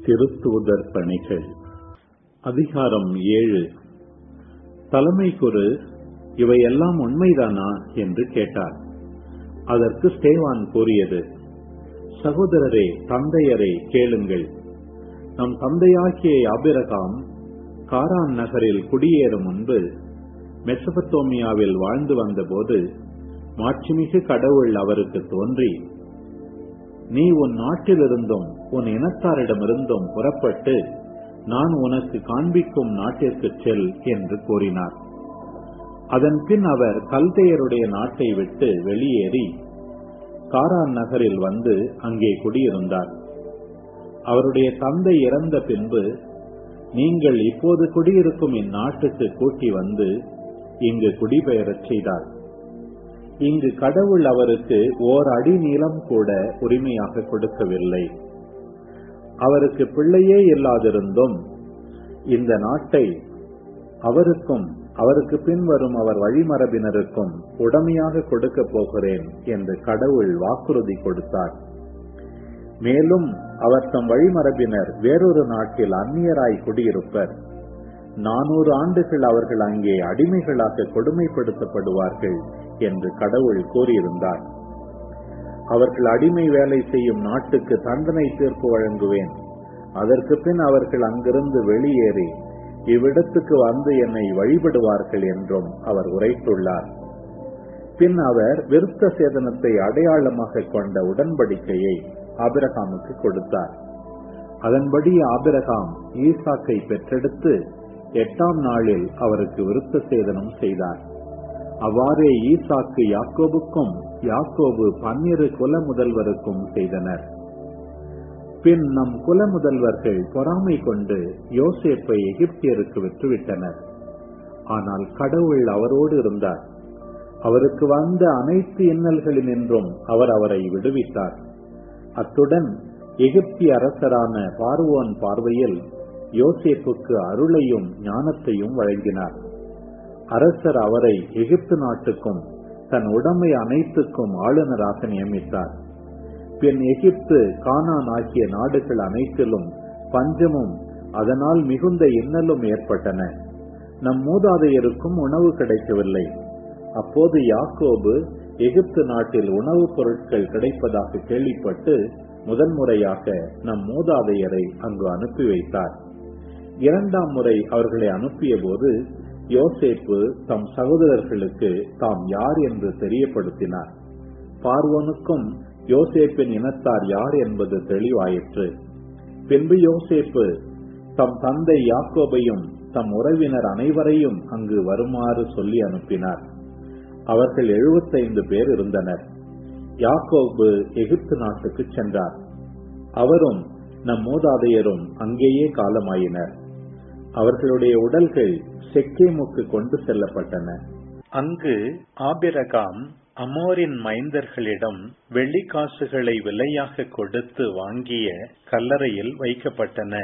திருத்தூதர் பணிகள் அதிகாரம் ஏழு தலைமை குரு இவையெல்லாம் உண்மைதானா என்று கேட்டார் அதற்கு ஸ்டேவான் கூறியது சகோதரரே தந்தையரே கேளுங்கள் நம் தந்தையாகிய அபிரகாம் காரான் நகரில் குடியேறும் முன்பு மெசபத்தோமியாவில் வாழ்ந்து வந்தபோது மாட்சிமிகு கடவுள் அவருக்கு தோன்றி நீ உன் நாட்டிலிருந்தும் உன் இனத்தாரிடமிருந்தும் புறப்பட்டு நான் உனக்கு காண்பிக்கும் நாட்டிற்கு செல் என்று கூறினார் அதன் பின் அவர் கல்தையருடைய நாட்டை விட்டு வெளியேறி காரான் நகரில் வந்து அங்கே குடியிருந்தார் அவருடைய தந்தை இறந்த பின்பு நீங்கள் இப்போது குடியிருக்கும் இந்நாட்டுக்கு கூட்டி வந்து இங்கு குடிபெயரச் செய்தார் இங்கு கடவுள் அவருக்கு ஓர் அடி நீளம் கூட உரிமையாக கொடுக்கவில்லை அவருக்கு பிள்ளையே இல்லாதிருந்தும் இந்த நாட்டை அவருக்கும் அவருக்கு பின்வரும் அவர் வழிமரபினருக்கும் உடமையாக கொடுக்கப் போகிறேன் என்று கடவுள் வாக்குறுதி கொடுத்தார் மேலும் அவர் தம் வழிமரபினர் வேறொரு நாட்டில் அந்நியராய் குடியிருப்பர் நானூறு ஆண்டுகள் அவர்கள் அங்கே அடிமைகளாக கொடுமைப்படுத்தப்படுவார்கள் என்று கடவுள் கூறியிருந்தார் அவர்கள் அடிமை வேலை செய்யும் நாட்டுக்கு தண்டனை தீர்ப்பு வழங்குவேன் அதற்கு பின் அவர்கள் அங்கிருந்து வெளியேறி இவ்விடத்துக்கு வந்து என்னை வழிபடுவார்கள் என்றும் அவர் உரைத்துள்ளார் பின் அவர் விருத்த சேதனத்தை அடையாளமாக கொண்ட உடன்படிக்கையை ஆபிரகாமுக்கு கொடுத்தார் அதன்படி ஆபிரகாம் ஈசாக்கை பெற்றெடுத்து எட்டாம் நாளில் அவருக்கு விருத்த சேதனம் செய்தார் அவ்வாறே ஈசாக்கு யாக்கோபுக்கும் யாக்கோபு பன்னிரு குல முதல்வருக்கும் செய்தனர் பின் நம் குல முதல்வர்கள் பொறாமை கொண்டு யோசேப்பை எகிப்தியருக்கு விற்றுவிட்டனர் ஆனால் கடவுள் அவரோடு இருந்தார் அவருக்கு வந்த அனைத்து இன்னல்களினின்றும் அவர் அவரை விடுவித்தார் அத்துடன் எகிப்திய அரசரான பார்வோன் பார்வையில் யோசேப்புக்கு அருளையும் ஞானத்தையும் வழங்கினார் அரசர் அவரை எகிப்து நாட்டுக்கும் தன் உடமை அனைத்துக்கும் ஆளுநராக நியமித்தார் பின் எகிப்து கானான் ஆகிய நாடுகள் அனைத்திலும் பஞ்சமும் அதனால் மிகுந்த இன்னலும் ஏற்பட்டன நம் மூதாதையருக்கும் உணவு கிடைக்கவில்லை அப்போது யாக்கோபு எகிப்து நாட்டில் உணவுப் பொருட்கள் கிடைப்பதாக கேள்விப்பட்டு முதன்முறையாக நம் மூதாதையரை அங்கு அனுப்பி வைத்தார் இரண்டாம் முறை அவர்களை அனுப்பிய போது யோசேப்பு தம் சகோதரர்களுக்கு தாம் யார் என்று தெரியப்படுத்தினார் பார்வோனுக்கும் யோசேப்பின் இனத்தார் யார் என்பது தெளிவாயிற்று பின்பு யோசேப்பு தம் தந்தை யாக்கோபையும் தம் உறவினர் அனைவரையும் அங்கு வருமாறு சொல்லி அனுப்பினார் அவர்கள் எழுபத்தைந்து பேர் இருந்தனர் யாக்கோபு எகிப்து நாட்டுக்கு சென்றார் அவரும் நம் மூதாதையரும் அங்கேயே காலமாயினர் அவர்களுடைய உடல்கள் செக்கேமுக்கு கொண்டு செல்லப்பட்டன அங்கு ஆபிரகாம் அமோரின் மைந்தர்களிடம் வெள்ளிக்காசுகளை விலையாக கொடுத்து வாங்கிய கல்லறையில் வைக்கப்பட்டன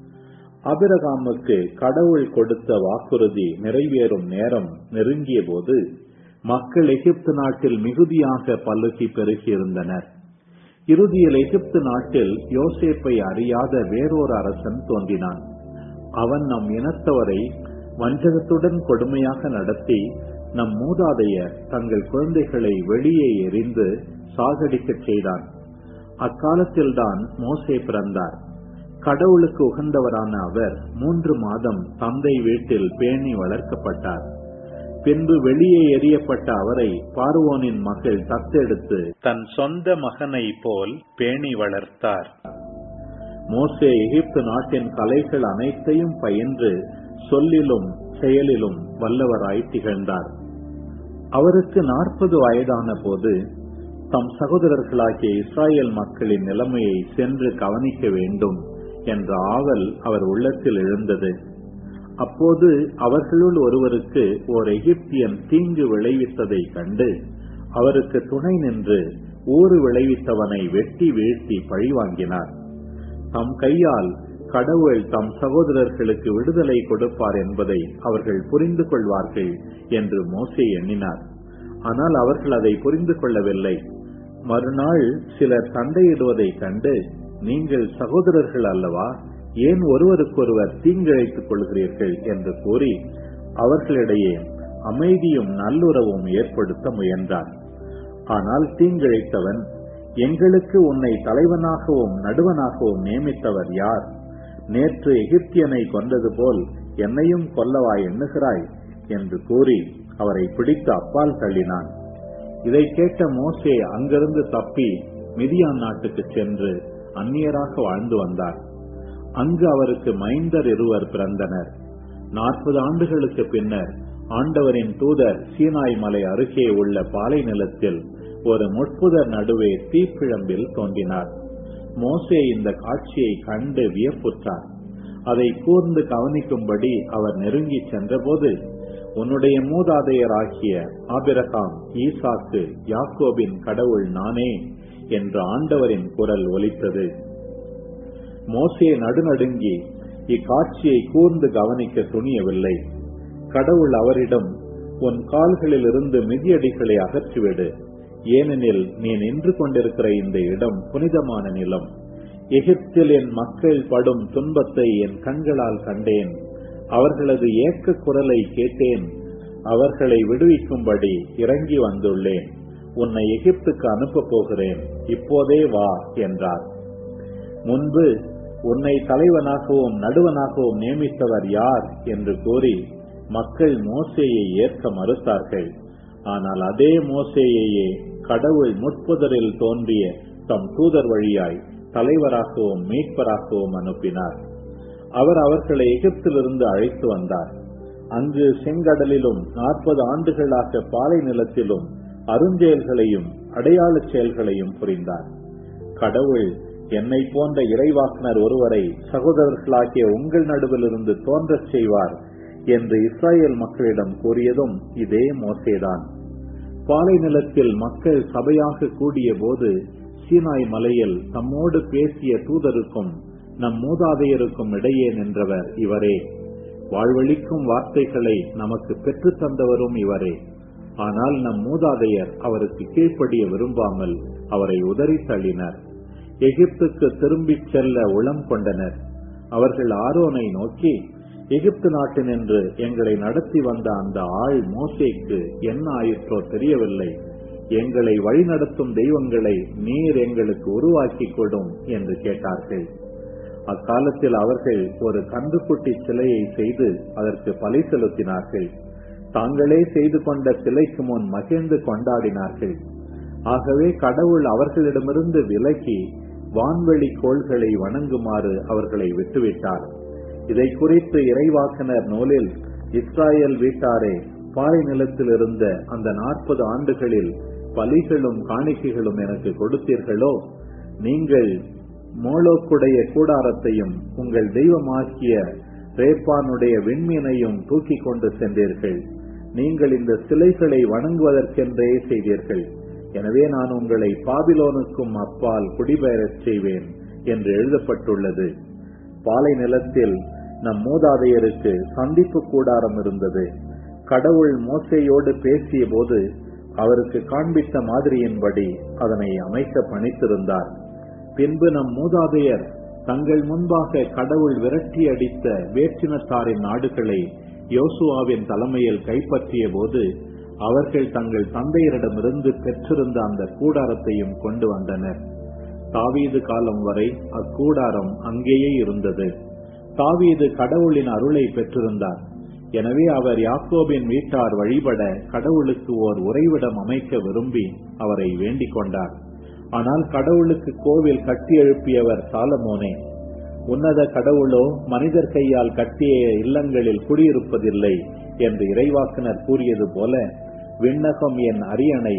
அபிரகாமுக்கு கடவுள் கொடுத்த வாக்குறுதி நிறைவேறும் நேரம் நெருங்கிய போது மக்கள் எகிப்து நாட்டில் மிகுதியாக பல்லுகி பெருகியிருந்தனர் இறுதியில் எகிப்து நாட்டில் யோசேப்பை அறியாத வேறொரு அரசன் தோன்றினான் அவன் நம் இனத்தவரை வஞ்சகத்துடன் கொடுமையாக நடத்தி நம் மூதாதையர் தங்கள் குழந்தைகளை வெளியே எரிந்து சாகடிக்கச் செய்தான் அக்காலத்தில்தான் மோசே பிறந்தார் கடவுளுக்கு உகந்தவரான அவர் மூன்று மாதம் தந்தை வீட்டில் பேணி வளர்க்கப்பட்டார் பின்பு வெளியே எரியப்பட்ட அவரை பார்வோனின் மகள் தத்தெடுத்து தன் சொந்த மகனை போல் பேணி வளர்த்தார் மோசே எகிப்து நாட்டின் கலைகள் அனைத்தையும் பயின்று சொல்லிலும் செயலிலும் வல்லவராய் திகழ்ந்தார் அவருக்கு நாற்பது வயதான போது தம் சகோதரர்களாகிய இஸ்ராயல் மக்களின் நிலைமையை சென்று கவனிக்க வேண்டும் என்ற ஆவல் அவர் உள்ளத்தில் எழுந்தது அப்போது அவர்களுள் ஒருவருக்கு ஓர் எகிப்தியன் தீங்கு விளைவித்ததை கண்டு அவருக்கு துணை நின்று ஊறு விளைவித்தவனை வெட்டி வீழ்த்தி பழிவாங்கினார் தம் கையால் கடவுள் தம் சகோதரர்களுக்கு விடுதலை கொடுப்பார் என்பதை அவர்கள் புரிந்து கொள்வார்கள் என்று மோசே எண்ணினார் ஆனால் அவர்கள் அதை புரிந்து கொள்ளவில்லை மறுநாள் சிலர் சண்டையிடுவதைக் கண்டு நீங்கள் சகோதரர்கள் அல்லவா ஏன் ஒருவருக்கொருவர் தீங்கிழைத்துக் கொள்கிறீர்கள் என்று கூறி அவர்களிடையே அமைதியும் நல்லுறவும் ஏற்படுத்த முயன்றார் ஆனால் தீங்கிழைத்தவன் எங்களுக்கு உன்னை தலைவனாகவும் நடுவனாகவும் நியமித்தவர் யார் நேற்று எகிப்தியனை கொண்டது போல் என்னையும் கொல்லவா எண்ணுகிறாய் என்று கூறி அவரை பிடித்து அப்பால் தள்ளினான் இதை கேட்ட மோசே அங்கிருந்து தப்பி மிதியான் நாட்டுக்கு சென்று அந்நியராக வாழ்ந்து வந்தார் அங்கு அவருக்கு மைந்தர் இருவர் பிறந்தனர் நாற்பது ஆண்டுகளுக்கு பின்னர் ஆண்டவரின் தூதர் சீனாய் மலை அருகே உள்ள பாலை நிலத்தில் ஒரு முட்புதர் நடுவே தீப்பிழம்பில் தோன்றினார் மோசே இந்த காட்சியை கண்டு வியப்புற்றார் அதை கூர்ந்து கவனிக்கும்படி அவர் நெருங்கி சென்றபோது உன்னுடைய மூதாதையராகிய ஆபிரகாம் ஈசாக்கு யாக்கோபின் கடவுள் நானே என்ற ஆண்டவரின் குரல் ஒலித்தது மோசே நடுநடுங்கி இக்காட்சியை கூர்ந்து கவனிக்க துணியவில்லை கடவுள் அவரிடம் உன் கால்களில் இருந்து மிதியடிகளை அகற்றிவிடு ஏனெனில் நீ நின்று கொண்டிருக்கிற இந்த இடம் புனிதமான நிலம் எகிப்தில் என் மக்கள் படும் துன்பத்தை என் கண்களால் கண்டேன் அவர்களது ஏக்க குரலை கேட்டேன் அவர்களை விடுவிக்கும்படி இறங்கி வந்துள்ளேன் உன்னை எகிப்துக்கு அனுப்பப் போகிறேன் இப்போதே வா என்றார் முன்பு உன்னை தலைவனாகவும் நடுவனாகவும் நியமித்தவர் யார் என்று கூறி மக்கள் மோசேயை ஏற்க மறுத்தார்கள் ஆனால் அதே மோசேயையே கடவுள் முட்புதரில் தோன்றிய தம் தூதர் வழியாய் தலைவராகவும் மீட்பராகவும் அனுப்பினார் அவர் அவர்களை எகிப்திலிருந்து அழைத்து வந்தார் அங்கு செங்கடலிலும் நாற்பது ஆண்டுகளாக பாலை நிலத்திலும் அருஞ்செயல்களையும் அடையாள செயல்களையும் புரிந்தார் கடவுள் என்னை போன்ற இறைவாக்குனர் ஒருவரை சகோதரர்களாகிய உங்கள் நடுவிலிருந்து தோன்றச் செய்வார் என்று இஸ்ராயேல் மக்களிடம் கூறியதும் இதே மோசேதான் பாலை நிலத்தில் மக்கள் சபையாக கூடிய போது சீனாய் மலையில் தம்மோடு பேசிய தூதருக்கும் நம் மூதாதையருக்கும் இடையே நின்றவர் இவரே வாழ்வழிக்கும் வார்த்தைகளை நமக்கு பெற்றுத் தந்தவரும் இவரே ஆனால் நம் மூதாதையர் அவருக்கு கீழ்ப்படிய விரும்பாமல் அவரை உதறி தள்ளினர் எகிப்துக்கு திரும்பிச் செல்ல உளம் கொண்டனர் அவர்கள் ஆரோனை நோக்கி எகிப்து நாட்டினின்று எங்களை நடத்தி வந்த அந்த ஆள் மோசேக்கு என்ன ஆயிற்றோ தெரியவில்லை எங்களை வழிநடத்தும் தெய்வங்களை நீர் எங்களுக்கு உருவாக்கி கொடும் என்று கேட்டார்கள் அக்காலத்தில் அவர்கள் ஒரு கன்றுக்குட்டி சிலையை செய்து அதற்கு பலி செலுத்தினார்கள் தாங்களே செய்து கொண்ட சிலைக்கு முன் மகிழ்ந்து கொண்டாடினார்கள் ஆகவே கடவுள் அவர்களிடமிருந்து விலக்கி வான்வெளி கோள்களை வணங்குமாறு அவர்களை விட்டுவிட்டார் இதை குறித்து இறைவாக்கினர் நூலில் இஸ்ராயல் வீட்டாரே பாறை நிலத்தில் இருந்த அந்த நாற்பது ஆண்டுகளில் பலிகளும் காணிக்கைகளும் எனக்கு கொடுத்தீர்களோ நீங்கள் மோளோக்குடைய கூடாரத்தையும் உங்கள் தெய்வமாக்கிய ரேப்பானுடைய விண்மீனையும் தூக்கி கொண்டு சென்றீர்கள் நீங்கள் இந்த சிலைகளை வணங்குவதற்கென்றே செய்தீர்கள் எனவே நான் உங்களை பாபிலோனுக்கும் அப்பால் குடிபெயரச் செய்வேன் என்று எழுதப்பட்டுள்ளது பாலை நிலத்தில் நம் மூதாதையருக்கு சந்திப்பு கூடாரம் இருந்தது கடவுள் மோசையோடு பேசிய போது அவருக்கு காண்பித்த மாதிரியின்படி அதனை அமைக்க பணித்திருந்தார் பின்பு நம் மூதாதையர் தங்கள் முன்பாக கடவுள் விரட்டி அடித்த வேற்றினத்தாரின் நாடுகளை யோசுவாவின் தலைமையில் கைப்பற்றிய போது அவர்கள் தங்கள் தந்தையரிடமிருந்து பெற்றிருந்த அந்த கூடாரத்தையும் கொண்டு வந்தனர் தாவீது காலம் வரை அக்கூடாரம் அங்கேயே இருந்தது தாவீது கடவுளின் அருளை பெற்றிருந்தார் எனவே அவர் யாக்கோபின் வீட்டார் வழிபட கடவுளுக்கு ஓர் உறைவிடம் அமைக்க விரும்பி அவரை வேண்டிக் கொண்டார் ஆனால் கடவுளுக்கு கோவில் கட்டி எழுப்பியவர் சாலமோனே உன்னத கடவுளோ மனிதர் கையால் கட்டிய இல்லங்களில் குடியிருப்பதில்லை என்று இறைவாக்கினர் கூறியது போல விண்ணகம் என் அரியணை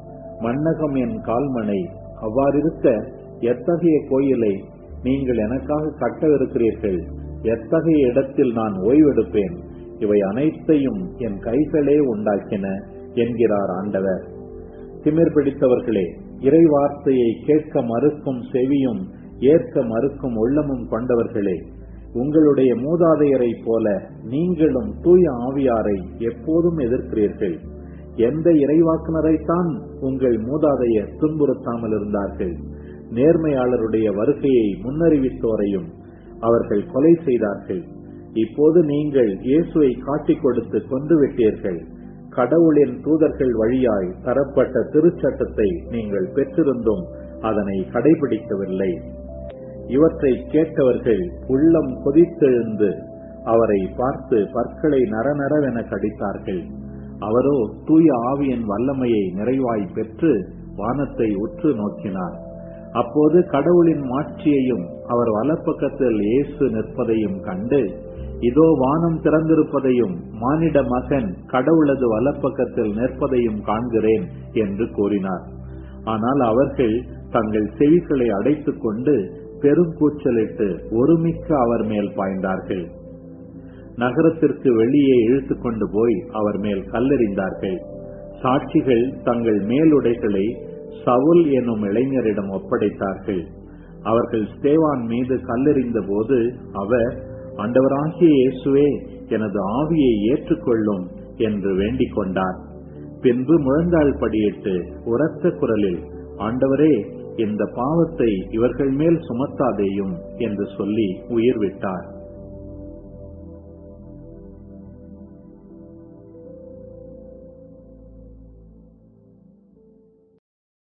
மண்ணகம் என் கால்மனை அவ்வாறிருக்க எத்தகைய கோயிலை நீங்கள் எனக்காக கட்டவிருக்கிறீர்கள் எத்தகைய இடத்தில் நான் ஓய்வெடுப்பேன் இவை அனைத்தையும் என் கைகளே உண்டாக்கின என்கிறார் ஆண்டவர் திமிர் பிடித்தவர்களே இறை வார்த்தையை கேட்க மறுக்கும் செவியும் ஏற்க மறுக்கும் உள்ளமும் கொண்டவர்களே உங்களுடைய மூதாதையரை போல நீங்களும் தூய ஆவியாரை எப்போதும் எதிர்க்கிறீர்கள் எந்த இறைவாக்குனரைத்தான் உங்கள் மூதாதையர் துன்புறுத்தாமல் இருந்தார்கள் நேர்மையாளருடைய வருகையை முன்னறிவித்தோரையும் அவர்கள் கொலை செய்தார்கள் இப்போது நீங்கள் இயேசுவை காட்டிக் கொடுத்து கொன்று விட்டீர்கள் கடவுளின் தூதர்கள் வழியாய் தரப்பட்ட திருச்சட்டத்தை நீங்கள் பெற்றிருந்தும் அதனை கடைபிடிக்கவில்லை இவற்றை கேட்டவர்கள் உள்ளம் கொதித்தெழுந்து அவரை பார்த்து பற்களை நரநரவென கடித்தார்கள் அவரோ தூய ஆவியின் வல்லமையை நிறைவாய் பெற்று வானத்தை உற்று நோக்கினார் அப்போது கடவுளின் மாட்சியையும் அவர் வலப்பக்கத்தில் இயேசு நிற்பதையும் கண்டு இதோ வானம் திறந்திருப்பதையும் மானிட மகன் கடவுளது வலப்பக்கத்தில் நிற்பதையும் காண்கிறேன் என்று கூறினார் ஆனால் அவர்கள் தங்கள் செவிகளை அடைத்துக் கொண்டு பெருங்கூச்சலிட்டு ஒருமிக்க அவர் மேல் பாய்ந்தார்கள் நகரத்திற்கு வெளியே இழுத்து கொண்டு போய் அவர் மேல் கல்லெறிந்தார்கள் சாட்சிகள் தங்கள் மேலுடைகளை சவுல் எனும் இளைஞரிடம் ஒப்படைத்தார்கள் அவர்கள் ஸ்தேவான் மீது கல்லெறிந்த போது அவர் ஆண்டவராகிய இயேசுவே எனது ஆவியை ஏற்றுக்கொள்ளும் என்று வேண்டிக் கொண்டார் பின்பு முழந்தாள் படியிட்டு உரத்த குரலில் ஆண்டவரே இந்த பாவத்தை இவர்கள் மேல் சுமத்தாதேயும் என்று சொல்லி உயிர் விட்டார்